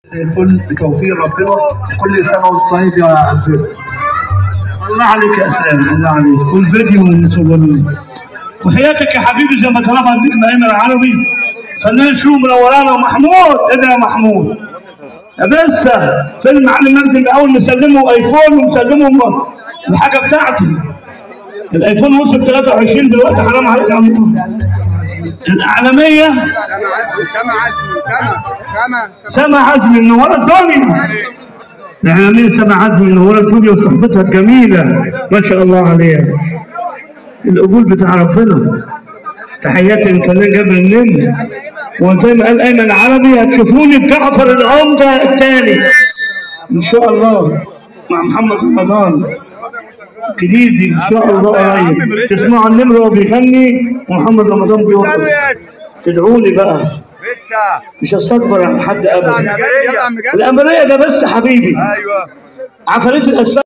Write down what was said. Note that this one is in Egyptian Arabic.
زي الفل بتوفيق ربنا كل سنه وانت طيب يا عزيز الله عليك يا اسلام الله عليك والفيديو مصورين وحياتك يا حبيبي زي ما طلبها النجم ايمن العربي فنان شو منورانا محمود ايه يا محمود يا بس فيلم علي مجدي من اول مسلمه ايفون ومسلمه الحاجه بتاعتي الايفون وصل 23 دلوقتي حرام عليك يا عم الاعلاميه سما عزمي سما عزمي سما سما سما عزمي من ورا الدنيا الاعلاميه سما عزمي من ورا الدنيا وصحبتها الجميله ما شاء الله عليها القبول بتاع ربنا تحياتي للفنان جابر النمر وزي ما قال ايمن عربي هتشوفوني بجعفر العمده الثاني ان شاء الله مع محمد رمضان جديد ان شاء الله قريب تسمعوا النمر وهو بيغني ومحمد رمضان بيوقف تدعوني بقى لسه مش هستكبر عن حد ابدا يلا يا عم جد الامريه ده بس حبيبي ايوه عفاريت الاسباب